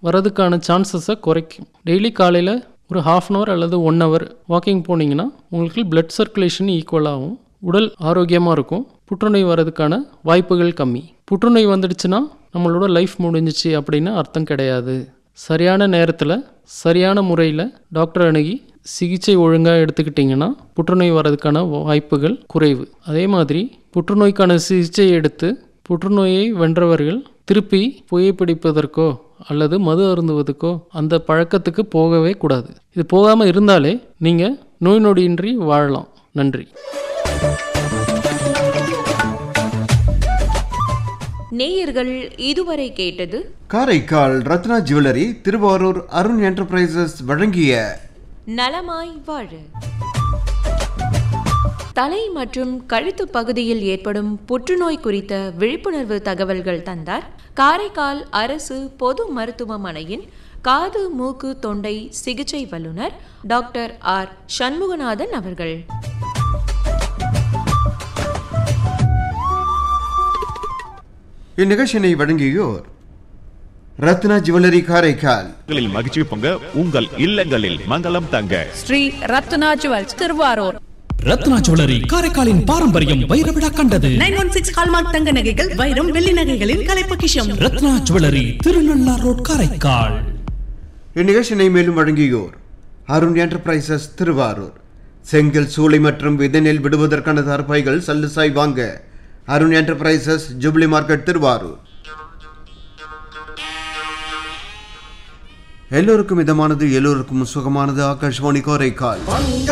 வரதுக்கான சான்சஸை குறைக்கும் டெய்லி காலையில் ஒரு ஹாஃப் அன் ஹவர் அல்லது ஒன் ஹவர் வாக்கிங் போனீங்கன்னா உங்களுக்கு பிளட் சர்க்குலேஷன் ஈக்குவலாகும் உடல் ஆரோக்கியமாக இருக்கும் புற்றுநோய் வர்றதுக்கான வாய்ப்புகள் கம்மி புற்றுநோய் வந்துடுச்சுன்னா நம்மளோட லைஃப் முடிஞ்சிச்சு அப்படின்னு அர்த்தம் கிடையாது சரியான நேரத்தில் சரியான முறையில் டாக்டர் அணுகி சிகிச்சை ஒழுங்காக எடுத்துக்கிட்டிங்கன்னா புற்றுநோய் வர்றதுக்கான வாய்ப்புகள் குறைவு அதே மாதிரி புற்றுநோய்க்கான சிகிச்சை எடுத்து புற்றுநோயை வென்றவர்கள் திருப்பி புகைப்பிடிப்பதற்கோ அல்லது மது அருந்துவதற்கோ அந்த பழக்கத்துக்கு போகவே கூடாது இது போகாமல் இருந்தாலே நீங்கள் நோய் நொடியின்றி வாழலாம் நன்றி நேயர்கள் இதுவரை கேட்டது காரைக்கால் ரத்னா ஜுவல்லரி திருவாரூர் அருண் என்டர்பிரைசஸ் வழங்கிய நலமாய் வாழ தலை மற்றும் கழுத்து பகுதியில் ஏற்படும் புற்றுநோய் குறித்த விழிப்புணர்வு தகவல்கள் தந்தார் காரைக்கால் அரசு பொது மருத்துவமனையின் காது மூக்கு தொண்டை சிகிச்சை வல்லுநர் டாக்டர் ஆர் சண்முகநாதன் அவர்கள் இந்நிகழ்ச்சியினை வழங்கியோர் ரத்னா ஜுவல்லரி காரைக்கால் உங்களில் மகிழ்ச்சி பொங்க உங்கள் இல்லங்களில் மங்களம் தங்க ஸ்ரீ ரத்னா ஜுவல்ஸ் திருவாரூர் ரத்னா ஜுவல்லரி காரைக்காலின் பாரம்பரியம் வைர விழா கண்டது நைன் ஒன் சிக்ஸ் ஹால்மார்க் தங்க நகைகள் வைரம் வெள்ளி நகைகளின் கலைப்பொக்கிஷம் ரத்னா ஜுவல்லரி திருநள்ளார் ரோட் காரைக்கால் இந்நிகழ்ச்சியினை மேலும் வழங்கியோர் அருண் என்டர்பிரைசஸ் திருவாரூர் செங்கல் சூளை மற்றும் விதைநெல் விடுவதற்கான தரப்பைகள் சல்லுசாய் வாங்க Arun enterprises jubilee market Thiruvarur எல்லோருக்கும் இதமானது எல்லோருக்கும் சுகமானது ஆகாஷ்வாணி கோரைக்கால்